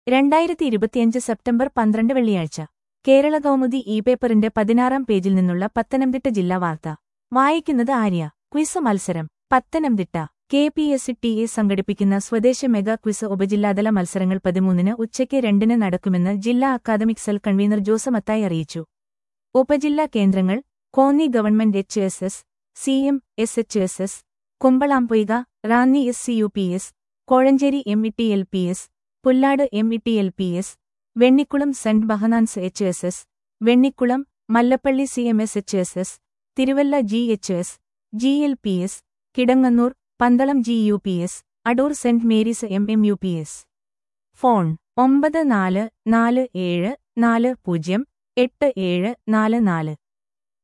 രണ്ടായിരത്തി ഇരുപത്തിയഞ്ച് സെപ്റ്റംബർ പന്ത്രണ്ട് വെള്ളിയാഴ്ച കേരള കൗമുദി ഇ പേപ്പറിന്റെ പതിനാറാം പേജിൽ നിന്നുള്ള പത്തനംതിട്ട ജില്ലാ വാർത്ത വായിക്കുന്നത് ആര്യ ക്വിസ് മത്സരം Pathanamthitta K P S T A എ സംഘടിപ്പിക്കുന്ന സ്വദേശ മെഗാ ക്വിസ് ഉപജില്ലാതല മത്സരങ്ങൾ പതിമൂന്നിന് ഉച്ചയ്ക്ക് രണ്ടിന് നടക്കുമെന്ന് ജില്ലാ അക്കാദമിക് സെൽ കൺവീനർ ജോസമത്തായി അറിയിച്ചു ഉപജില്ലാ കേന്ദ്രങ്ങൾ Konni government H S S C M S H S S Kumbalampoika Ranni S C U P S Kozhencherry M E T L P S Pullad M E T L P S Vennikulam Saint Behanan's H S S Vennikulam Mallappally C M S H S S Thiruvalla G H S G L P S Kidangannur Pandalam G U P S Adoor Saint Mary's M M U P S phone ഒമ്പത് നാല് നാല് ഏഴ് നാല് പൂജ്യം എട്ട് ഏഴ് നാല് നാല്